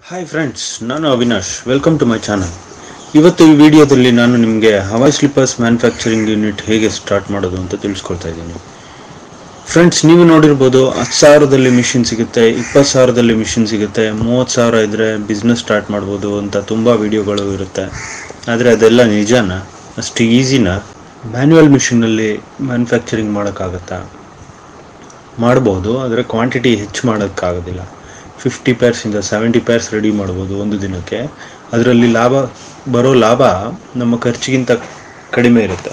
hi friends ನಾನು Avinash welcome to my channel ಇವತ್ತು ಈ ವಿಡಿಯೋದಲ್ಲಿ ನಾನು ನಿಮಗೆ ಹವಾಯ್ ಸ್ಲಿಪ್ಪರ್ಸ್ ಮ್ಯಾನುಫ್ಯಾಕ್ಚರಿಂಗ್ ಯೂನಿಟ್ ಹೇಗೆ ಸ್ಟಾರ್ಟ್ ಮಾಡೋದು ಅಂತ ತಿಳಿಸ್ಕೊಳ್ತಾ ಇದ್ದೀನಿ ಫ್ರೆಂಡ್ಸ್ ನೀವು ನೋಡಿರ್ಬೋದು ಹತ್ತು ಸಾವಿರದಲ್ಲಿ ಮಿಷಿನ್ ಸಿಗುತ್ತೆ ಇಪ್ಪತ್ತು ಸಾವಿರದಲ್ಲಿ ಮಿಷಿನ್ ಸಿಗುತ್ತೆ ಮೂವತ್ತು ಸಾವಿರ ಇದ್ದರೆ ಬಿಸ್ನೆಸ್ ಸ್ಟಾರ್ಟ್ ಮಾಡ್ಬೋದು ಅಂತ ತುಂಬ ವಿಡಿಯೋಗಳು ಇರುತ್ತೆ ಆದರೆ ಅದೆಲ್ಲ ನಿಜಾನ ಅಷ್ಟು ಈಸಿನ ಮ್ಯಾನ್ಯುವಲ್ ಮಿಷಿನಲ್ಲಿ ಮ್ಯಾನುಫ್ಯಾಕ್ಚರಿಂಗ್ ಮಾಡೋಕ್ಕಾಗತ್ತಾ ಮಾಡ್ಬೋದು ಆದರೆ ಕ್ವಾಂಟಿಟಿ ಹೆಚ್ಚು ಮಾಡೋಕ್ಕಾಗೋದಿಲ್ಲ ಫಿಫ್ಟಿ ಪೇರ್ಸಿಂದ ಸೆವೆಂಟಿ ಪೇರ್ಸ್ ರೆಡಿ ಮಾಡ್ಬೋದು ಒಂದು ದಿನಕ್ಕೆ ಅದರಲ್ಲಿ ಲಾಭ ಬರೋ ಲಾಭ ನಮ್ಮ ಖರ್ಚಿಗಿಂತ ಕಡಿಮೆ ಇರುತ್ತೆ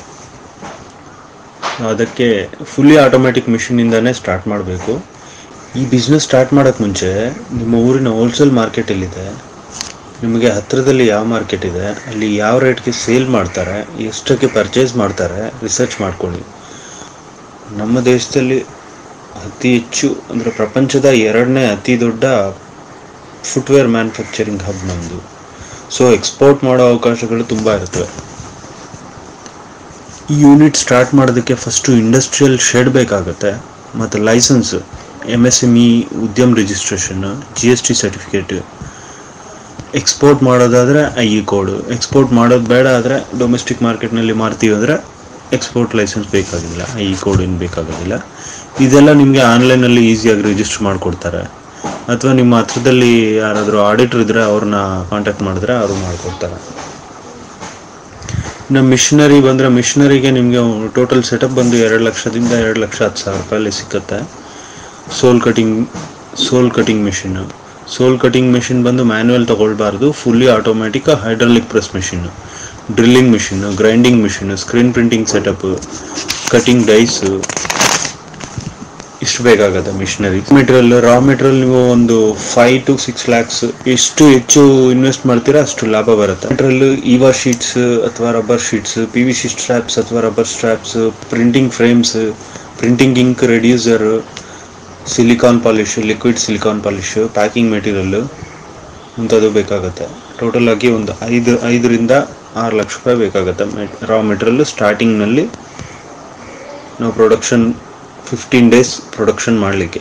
ಅದಕ್ಕೆ ಫುಲ್ಲಿ ಆಟೋಮ್ಯಾಟಿಕ್ ಮಿಷಿನಿಂದನೇ ಸ್ಟಾರ್ಟ್ ಮಾಡಬೇಕು ಈ ಬಿಸ್ನೆಸ್ ಸ್ಟಾರ್ಟ್ ಮಾಡೋಕ್ಕೆ ಮುಂಚೆ ನಿಮ್ಮ ಊರಿನ ಹೋಲ್ಸೇಲ್ ಮಾರ್ಕೆಟ್ ಎಲ್ಲಿದೆ ನಿಮಗೆ ಹತ್ತಿರದಲ್ಲಿ ಯಾವ ಮಾರ್ಕೆಟ್ ಇದೆ ಅಲ್ಲಿ ಯಾವ ರೇಟ್ಗೆ ಸೇಲ್ ಮಾಡ್ತಾರೆ ಎಷ್ಟಕ್ಕೆ ಪರ್ಚೇಸ್ ಮಾಡ್ತಾರೆ ರಿಸರ್ಚ್ ಮಾಡ್ಕೊಳ್ಳಿ ನಮ್ಮ ದೇಶದಲ್ಲಿ ಅತಿ ಹೆಚ್ಚು ಅಂದರೆ ಪ್ರಪಂಚದ ಎರಡನೇ ಅತಿ ದೊಡ್ಡ ಫುಟ್ವೇರ್ ಮ್ಯಾನುಫ್ಯಾಕ್ಚರಿಂಗ್ ಹಬ್ ನಮ್ಮದು ಸೊ ಎಕ್ಸ್ಪೋರ್ಟ್ ಮಾಡೋ ಅವಕಾಶಗಳು ತುಂಬ ಇರ್ತವೆ ಈ ಯೂನಿಟ್ ಸ್ಟಾರ್ಟ್ ಮಾಡೋದಕ್ಕೆ ಫಸ್ಟು ಇಂಡಸ್ಟ್ರಿಯಲ್ ಶೆಡ್ ಬೇಕಾಗುತ್ತೆ ಮತ್ತು licence M S M E Udyam registration G S T certificate export ಮಾಡೋದಾದರೆ ಐ ಇ ಕೋಡು ಎಕ್ಸ್ಪೋರ್ಟ್ ಮಾಡೋದು ಬೇಡ ಆದರೆ ಡೊಮೆಸ್ಟಿಕ್ ಮಾರ್ಕೆಟ್ನಲ್ಲಿ ಮಾರ್ತೀವಿ ಅಂದರೆ ಎಕ್ಸ್ಪೋರ್ಟ್ ಲೈಸೆನ್ಸ್ ಬೇಕಾಗಿಲ್ಲ ಐ ಇ ಕೋಡ್ ಏನು ಬೇಕಾಗೋದಿಲ್ಲ ಇದೆಲ್ಲ ನಿಮಗೆ ಆನ್ಲೈನಲ್ಲಿ ಈಸಿಯಾಗಿ ರಿಜಿಸ್ಟರ್ ಮಾಡಿಕೊಡ್ತಾರೆ ಅಥವಾ ನಿಮ್ಮ ಹತ್ರದಲ್ಲಿ ಯಾರಾದರೂ ಆಡಿಟ್ರ್ ಇದ್ದರೆ ಅವ್ರನ್ನ ಕಾಂಟ್ಯಾಕ್ಟ್ ಮಾಡಿದ್ರೆ ಅವರು ಮಾಡಿಕೊಡ್ತಾರೆ ಇನ್ನು ಮಿಷನರಿ ಬಂದರೆ ಮಿಷನರಿಗೆ ನಿಮಗೆ ಟೋಟಲ್ ಸೆಟಪ್ ಬಂದು ಎರಡು ಲಕ್ಷದಿಂದ ಎರಡು ಲಕ್ಷ ಹತ್ತು ಸಾವಿರ ರೂಪಾಯಲ್ಲಿ ಸಿಕ್ಕತ್ತೆ sole cutting sole cutting machine sole cutting machine ಬಂದು ಮ್ಯಾನ್ಯುವಲ್ ತೊಗೊಳ್ಬಾರ್ದು fully automatic hydraulic press machine drilling machine grinding machine screen printing setup cutting dies ಇಷ್ಟು ಬೇಕಾಗತ್ತೆ ಮಿಷನರಿ ಮೆಟೀರಿಯಲ್ ರಾ ಮೆಟೀರಿಯಲ್ ನೀವು ಒಂದು ಫೈವ್ ಟು ಸಿಕ್ಸ್ ಲ್ಯಾಕ್ಸ್ ಎಷ್ಟು ಹೆಚ್ಚು ಇನ್ವೆಸ್ಟ್ ಮಾಡ್ತೀರಾ ಅಷ್ಟು ಲಾಭ ಬರುತ್ತೆ ಮೆಟೀರಿಯಲ್ ಇವಾ ಶೀಟ್ಸ್ ಅಥವಾ rubber sheets P V C straps ಅಥವಾ rubber straps printing frames printing ink reducer silicone polish liquid silicone polish packing material ಇಂಥದ್ದು ಬೇಕಾಗುತ್ತೆ ಟೋಟಲ್ ಆಗಿ ಒಂದು ಐದು ಐದರಿಂದ ಆರು ಲಕ್ಷ ರೂಪಾಯಿ ಬೇಕಾಗುತ್ತೆ ರಾ ಮೆಟೀರಿಯಲ್ ಸ್ಟಾರ್ಟಿಂಗ್ನಲ್ಲಿ ನಾವು ಪ್ರೊಡಕ್ಷನ್ ಫಿಫ್ಟೀನ್ ಡೇಸ್ ಪ್ರೊಡಕ್ಷನ್ ಮಾಡಲಿಕ್ಕೆ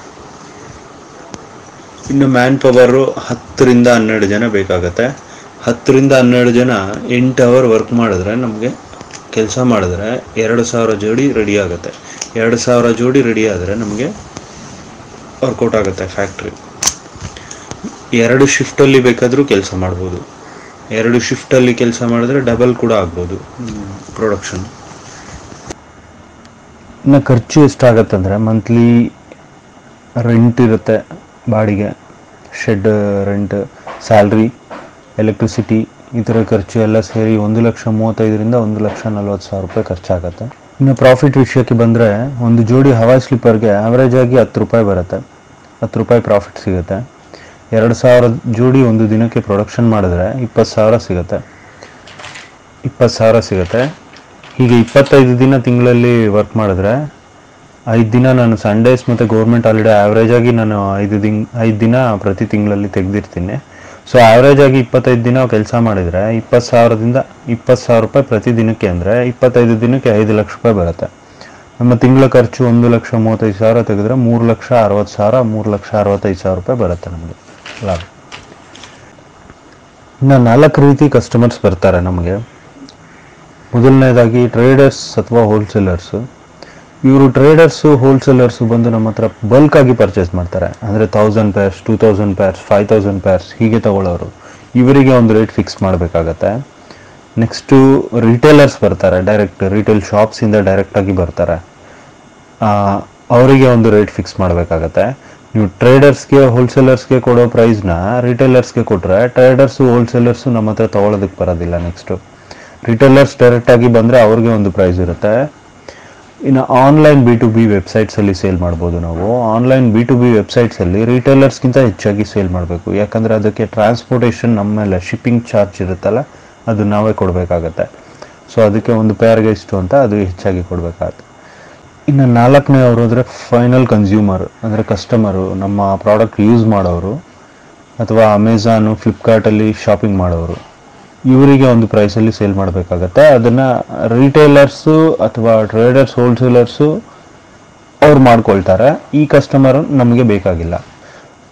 ಇನ್ನು ಮ್ಯಾನ್ ಪವರು ಹತ್ತರಿಂದ ಹನ್ನೆರಡು ಜನ ಬೇಕಾಗತ್ತೆ ಹತ್ತರಿಂದ ಹನ್ನೆರಡು ಜನ ಎಂಟು ಅವರ್ ವರ್ಕ್ ಮಾಡಿದ್ರೆ ನಮಗೆ ಕೆಲಸ ಮಾಡಿದ್ರೆ ಎರಡು ಸಾವಿರ ಜೋಡಿ ರೆಡಿ ಆಗುತ್ತೆ ಎರಡು ಸಾವಿರ ಜೋಡಿ ರೆಡಿ ಆದರೆ ನಮಗೆ ವರ್ಕೌಟ್ ಆಗುತ್ತೆ ಫ್ಯಾಕ್ಟ್ರಿ ಎರಡು ಶಿಫ್ಟಲ್ಲಿ ಬೇಕಾದರೂ ಕೆಲಸ ಮಾಡ್ಬೋದು ಎರಡು ಶಿಫ್ಟಲ್ಲಿ ಕೆಲಸ ಮಾಡಿದ್ರೆ ಡಬಲ್ ಕೂಡ ಆಗ್ಬೋದು ಪ್ರೊಡಕ್ಷನ್ ಇನ್ನು ಖರ್ಚು ಎಷ್ಟಾಗತ್ತಂದರೆ ಮಂತ್ಲಿ ರೆಂಟ್ ಇರುತ್ತೆ ಬಾಡಿಗೆ ಶೆಡ್ ರೆಂಟ್ ಸ್ಯಾಲ್ರಿ ಎಲೆಕ್ಟ್ರಿಸಿಟಿ ಈ ಥರ ಖರ್ಚು ಎಲ್ಲ ಸೇರಿ ಒಂದು ಲಕ್ಷ ಮೂವತ್ತೈದರಿಂದ ಒಂದು ಲಕ್ಷ ನಲ್ವತ್ತು ಸಾವಿರ ರೂಪಾಯಿ ಖರ್ಚಾಗತ್ತೆ ಇನ್ನು ಪ್ರಾಫಿಟ್ ವಿಷಯಕ್ಕೆ ಬಂದರೆ ಒಂದು ಜೋಡಿ ಹವಾಯ್ ಸ್ಲಿಪ್ಪರ್ಗೆ ಆವ್ರೇಜ್ ಆಗಿ ಹತ್ತು ರೂಪಾಯಿ ಬರುತ್ತೆ ಹತ್ತು ರೂಪಾಯಿ ಪ್ರಾಫಿಟ್ ಸಿಗುತ್ತೆ ಎರಡು ಸಾವಿರ ಜೋಡಿ ಒಂದು ದಿನಕ್ಕೆ ಪ್ರೊಡಕ್ಷನ್ ಮಾಡಿದ್ರೆ ಇಪ್ಪತ್ತು ಸಾವಿರ ಸಿಗುತ್ತೆ ಇಪ್ಪತ್ತು ಸಾವಿರ ಸಿಗುತ್ತೆ ಹೀಗೆ ಇಪ್ಪತ್ತೈದು ದಿನ ತಿಂಗಳಲ್ಲಿ ವರ್ಕ್ ಮಾಡಿದ್ರೆ ಐದು ದಿನ ನಾನು ಸಂಡೇಸ್ ಮತ್ತು ಗೌರ್ಮೆಂಟ್ ಹಾಲಿಡೇ ಆ್ಯಾವ್ರೇಜ್ ಆಗಿ ನಾನು ಐದು ದಿನ ಐದು ದಿನ ಪ್ರತಿ ತಿಂಗಳಲ್ಲಿ ತೆಗೆದಿರ್ತೀನಿ ಸೊ ಆ್ಯಾವ್ರೇಜ್ ಆಗಿ ಇಪ್ಪತ್ತೈದು ದಿನ ಕೆಲಸ ಮಾಡಿದರೆ ಇಪ್ಪತ್ತು ಸಾವಿರದಿಂದ ಇಪ್ಪತ್ತು ಸಾವಿರ ರೂಪಾಯಿ ಪ್ರತಿ ದಿನಕ್ಕೆ ಅಂದರೆ ಇಪ್ಪತ್ತೈದು ದಿನಕ್ಕೆ ಐದು ಲಕ್ಷ ರೂಪಾಯಿ ಬರುತ್ತೆ ನಮ್ಮ ತಿಂಗಳ ಖರ್ಚು ಒಂದು ಲಕ್ಷ ಮೂವತ್ತೈದು ಸಾವಿರ ತೆಗೆದ್ರೆ ಮೂರು ಲಕ್ಷ ಅರವತ್ತು ಸಾವಿರ ಮೂರು ಲಕ್ಷ ಅರವತ್ತೈದು ಸಾವಿರ ರೂಪಾಯಿ ಬರುತ್ತೆ ನಮಗೆ ಲಾಭ ಇನ್ನು ನಾಲ್ಕು ರೀತಿ ಕಸ್ಟಮರ್ಸ್ ಬರ್ತಾರೆ ನಮಗೆ ಮೊದಲನೇದಾಗಿ ಟ್ರೇಡರ್ಸ್ ಅಥವಾ ಹೋಲ್ಸೇಲರ್ಸು ಇವರು ಟ್ರೇಡರ್ಸು ಹೋಲ್ಸೇಲರ್ಸು ಬಂದು ನಮ್ಮ ಹತ್ರ ಬಲ್ಕಾಗಿ ಪರ್ಚೇಸ್ ಮಾಡ್ತಾರೆ ಅಂದರೆ thousand pairs two thousand pairs five thousand pairs ಹೀಗೆ ತಗೊಳ್ಳೋರು ಇವರಿಗೆ ಒಂದು ರೇಟ್ ಫಿಕ್ಸ್ ಮಾಡಬೇಕಾಗತ್ತೆ ನೆಕ್ಸ್ಟು ರಿಟೇಲರ್ಸ್ ಬರ್ತಾರೆ ಡೈರೆಕ್ಟ್ ರಿಟೇಲ್ ಶಾಪ್ಸಿಂದ ಡೈರೆಕ್ಟಾಗಿ ಬರ್ತಾರೆ ಅವರಿಗೆ ಒಂದು ರೇಟ್ ಫಿಕ್ಸ್ ಮಾಡಬೇಕಾಗತ್ತೆ ನೀವು ಟ್ರೇಡರ್ಸ್ಗೆ ಹೋಲ್ಸೇಲರ್ಸ್ಗೆ ಕೊಡೋ ಪ್ರೈಸ್ನ ರಿಟೇಲರ್ಸ್ಗೆ ಕೊಟ್ಟರೆ ಟ್ರೇಡರ್ಸು ಹೋಲ್ಸೇಲರ್ಸು ನಮ್ಮ ಹತ್ರ ತೊಗೊಳೋದಕ್ಕೆ ಬರೋದಿಲ್ಲ ನೆಕ್ಸ್ಟು ರಿಟೇಲರ್ಸ್ ಡೈರೆಕ್ಟಾಗಿ ಬಂದರೆ ಅವ್ರಿಗೆ ಒಂದು ಪ್ರೈಸ್ ಇರುತ್ತೆ ಇನ್ನು ಆನ್ಲೈನ್ ಬಿ ಟು ಬಿ ವೆಬ್ಸೈಟ್ಸಲ್ಲಿ ಸೇಲ್ ಮಾಡ್ಬೋದು ನಾವು ಆನ್ಲೈನ್ ಬಿ ಟು ಬಿ ವೆಬ್ಸೈಟ್ಸಲ್ಲಿ ರಿಟೇಲರ್ಸ್ಗಿಂತ ಹೆಚ್ಚಾಗಿ ಸೇಲ್ ಮಾಡಬೇಕು ಯಾಕಂದರೆ ಅದಕ್ಕೆ ಟ್ರಾನ್ಸ್ಪೋರ್ಟೇಷನ್ ನಮ್ಮ ಮೇಲೆ ಶಿಪ್ಪಿಂಗ್ ಚಾರ್ಜ್ ಇರುತ್ತಲ್ಲ ಅದು ನಾವೇ ಕೊಡಬೇಕಾಗತ್ತೆ ಸೊ ಅದಕ್ಕೆ ಒಂದು ಪೇರ್ಗೆ ಇಷ್ಟು ಅಂತ ಅದು ಹೆಚ್ಚಾಗಿ ಕೊಡಬೇಕಾಗತ್ತೆ ಇನ್ನು ನಾಲ್ಕನೇ ಅವರು ಅಂದರೆ ಫೈನಲ್ ಕನ್ಸ್ಯೂಮರ್ ಅಂದರೆ ಕಸ್ಟಮರು ನಮ್ಮ ಪ್ರಾಡಕ್ಟ್ ಯೂಸ್ ಮಾಡೋರು ಅಥವಾ ಅಮೆಝಾನು ಫ್ಲಿಪ್ಕಾರ್ಟಲ್ಲಿ ಶಾಪಿಂಗ್ ಮಾಡೋರು ಇವರಿಗೆ ಒಂದು ಪ್ರೈಸಲ್ಲಿ ಸೇಲ್ ಮಾಡಬೇಕಾಗತ್ತೆ ಅದನ್ನು ರಿಟೇಲರ್ಸು ಅಥವಾ ಟ್ರೇಡರ್ಸ್ ಹೋಲ್ಸೇಲರ್ಸು ಅವ್ರು ಮಾಡ್ಕೊಳ್ತಾರೆ ಈ ಕಸ್ಟಮರ್ ನಮಗೆ ಬೇಕಾಗಿಲ್ಲ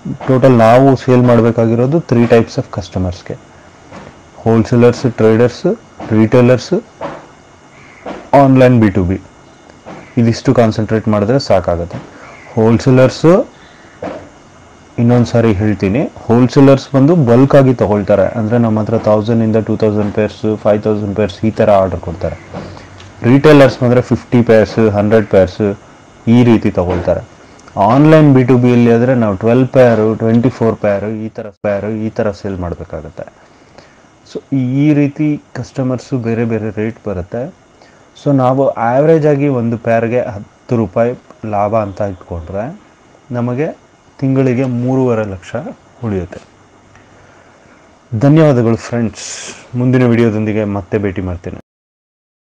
ಟೋಟಲ್ ನಾವು ಸೇಲ್ ಮಾಡಬೇಕಾಗಿರೋದು ತ್ರೀ ಟೈಪ್ಸ್ ಆಫ್ ಕಸ್ಟಮರ್ಸ್ಗೆ wholesalers traders retailers online B to B ಇದಿಷ್ಟು ಕಾನ್ಸಂಟ್ರೇಟ್ ಮಾಡಿದ್ರೆ ಸಾಕಾಗುತ್ತೆ ಹೋಲ್ಸೇಲರ್ಸು ಇನ್ನೊಂದು ಸಾರಿ ಹೇಳ್ತೀನಿ ಹೋಲ್ಸೇಲರ್ಸ್ ಬಂದು ಬಲ್ಕ್ ಆಗಿ ತಗೊಳ್ತಾರೆ ಅಂದರೆ ನಮ್ಮ ಹತ್ರ ತೌಸಂಡಿಂದ two thousand pairs five thousand pairs ಈ ಥರ ಆರ್ಡರ್ ಕೊಡ್ತಾರೆ ರಿಟೇಲರ್ಸ್ ಬಂದರೆ ಫಿಫ್ಟಿ ಪೇರ್ಸ್ ಹಂಡ್ರೆಡ್ ಪೇರ್ಸ್ ಈ ರೀತಿ ತಗೊಳ್ತಾರೆ ಆನ್ಲೈನ್ ಬಿ ಟು ಬಿಯಲ್ಲಿ ಆದರೆ ನಾವು ಟ್ವೆಲ್ ಪೇರು ಟ್ವೆಂಟಿ ಫೋರ್ ಪೇರು ಈ ಥರ ಪೇರು ಈ ಥರ ಸೇಲ್ ಮಾಡಬೇಕಾಗತ್ತೆ ಸೊ ಈ ರೀತಿ ಕಸ್ಟಮರ್ಸು ಬೇರೆ ಬೇರೆ ರೇಟ್ ಬರುತ್ತೆ ಸೊ ನಾವು ಆ್ಯಾವ್ರೇಜ್ ಆಗಿ ಒಂದು ಪೇರ್ಗೆ ಹತ್ತು ರೂಪಾಯಿ ಲಾಭ ಅಂತ ಇಟ್ಕೊಂಡ್ರೆ ನಮಗೆ ತಿಂಗಳಿಗೆ ಮೂರುವರೆ ಲಕ್ಷ ಉಳಿಯುತ್ತೆ ಧನ್ಯವಾದಗಳು ಫ್ರೆಂಡ್ಸ್ ಮುಂದಿನ ವಿಡಿಯೋದೊಂದಿಗೆ ಮತ್ತೆ ಭೇಟಿ ಮಾಡ್ತೇನೆ